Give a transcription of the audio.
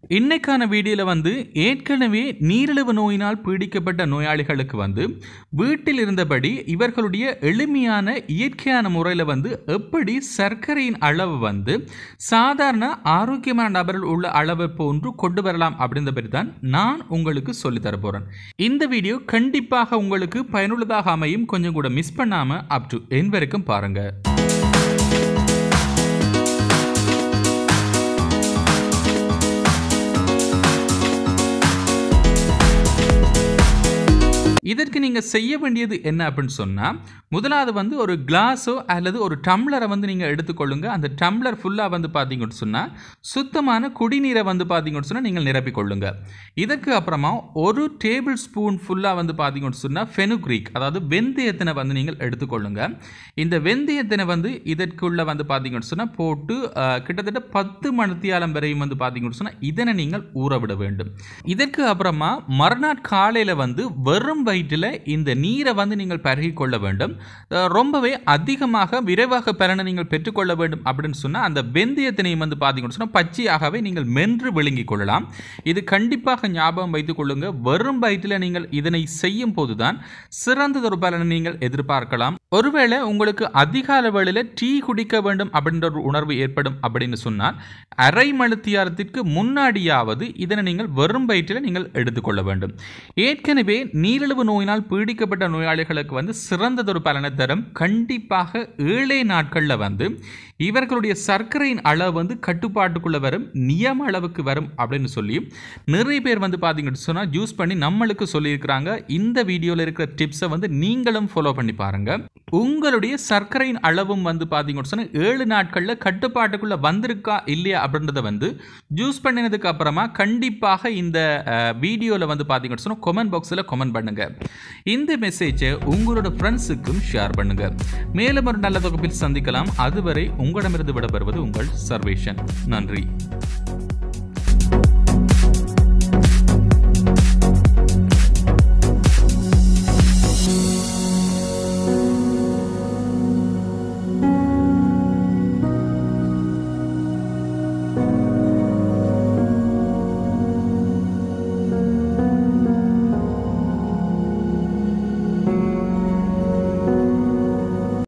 இன்னைக்கான வீடியோவில் வந்து ஏற்கனவே நீரிழிவு நோயினால் பீடிக்கப்பட்ட நோயாளிகளுக்கு வந்து வீட்டில் இருந்தபடி இவர்களுடைய எளிமையான இயற்கையான முறையில் வந்து எப்படி சர்க்கரையின் அளவு வந்து சாதாரண ஆரோக்கியமான நபரில் உள்ள அளவை போன்று கொண்டு வரலாம் அப்படின்ற பற்றி தான் நான் உங்களுக்கு சொல்லித் தர போகிறேன் இந்த வீடியோ கண்டிப்பாக உங்களுக்கு பயனுள்ளதாக அமையும் கொஞ்சம் கூட மிஸ் பண்ணாமல் அப் டு என் வரைக்கும் பாருங்கள் இதற்கு நீங்கள் செய்ய வேண்டியது என்ன அப்படின்னு சொன்னால் முதலாவது வந்து ஒரு கிளாஸோ அல்லது ஒரு டம்ளரை வந்து நீங்கள் எடுத்துக்கொள்ளுங்க அந்த டம்ளர் ஃபுல்லாக வந்து பார்த்தீங்கன்னு சொன்னால் சுத்தமான குடிநீரை வந்து பார்த்தீங்கன்னு சொன்னால் நீங்கள் நிரப்பிக்கொள்ளுங்க இதற்கு அப்புறமா ஒரு டேபிள் ஸ்பூன் ஃபுல்லாக வந்து பார்த்தீங்கன்னு சொன்னால் ஃபெனுக்ரீக் அதாவது வெந்தயத்தினை வந்து நீங்கள் எடுத்துக்கொள்ளுங்க இந்த வெந்தயத்தினை வந்து இதற்குள்ளே வந்து பார்த்தீங்கன்னு சொன்னால் போட்டு அஹ், கிட்டத்தட்ட பத்து மணித்தியாலம் வரையும் வந்து பார்த்தீங்கன்னு சொன்னால் இதனை நீங்கள் ஊற விட வேண்டும் இதற்கு அப்புறமா மறுநாள் காலையில் வந்து வெறும் வயிற்றில் இந்த நீரை வந்து நீங்கள் பருகி கொள்ள வேண்டும் அஹ் ரொம்பவே அதிகமாக விரைவாக பெறனை நீங்கள் பெற்றுக்கொள்ள வேண்டும் அப்படின்னு சொன்னால் அந்த வெந்தயத்தினையும் வந்து பார்த்தீங்கன்னு சொன்னால் பச்சையாகவே நீங்கள் மென்று விழுங்கிக் கொள்ளலாம் இது கண்டிப்பாக ஞாபகம் வைத்துக் கொள்ளுங்க வெறும் வயிற்றில் நீங்கள் இதனை செய்யும் போதுதான் சிறந்ததொரு பலனை நீங்கள் எதிர்பார்க்கலாம் ஒருவேளை உங்களுக்கு அதிக அளவில் டீ குடிக்க வேண்டும் அப்படின்ற ஒரு உணர்வு ஏற்படும் அப்படின்னு சொன்னால் அரை மணித்தியாரத்திற்கு முன்னாடியாவது இதனை நீங்கள் வெறும் வயிற்றில் நீங்கள் எடுத்துக்கொள்ள வேண்டும் ஏற்கனவே நீரிழிவு நோயினால் பீடிக்கப்பட்ட நோயாளிகளுக்கு வந்து சிறந்ததொரு பலனை தரும் கண்டிப்பாக ஏழே நாட்களில் வந்து இவர்களுடைய சர்க்கரையின் அளவு வந்து கட்டுப்பாட்டுக்குள்ளே வரும் நியம அளவுக்கு வரும் அப்படின்னு சொல்லி நிறைய பேர் வந்து பார்த்தீங்கன்னு சொன்னால் ஜூஸ் பண்ணி நம்மளுக்கு சொல்லியிருக்கிறாங்க இந்த வீடியோவில் இருக்கிற டிப்ஸை வந்து நீங்களும் ஃபாலோ பண்ணி பாருங்கள் உங்களுடைய சர்க்கரையின் அளவும் வந்து பார்த்தீங்கன்னு சொன்னால் ஏழு நாட்களில் கட்டுப்பாட்டுக்குள்ளே வந்திருக்கா இல்லையா அப்படின்றத வந்து ஜூஸ் பண்ணினதுக்கு அப்புறமா கண்டிப்பாக இந்த வீடியோவில் வந்து பார்த்தீங்கன்னு சொன்னால் கொமெண்ட் பாக்ஸில் கொமெண்ட் பண்ணுங்க இந்த மெசேஜை உங்களோட ஃப்ரெண்ட்ஸுக்கும் ஷேர் பண்ணுங்க மேலும் ஒரு நல்ல தொகுப்பில் சந்திக்கலாம் அதுவரை உங்களிடமிருந்து விடைபெறுவது உங்கள் சர்வேஷன் நன்றி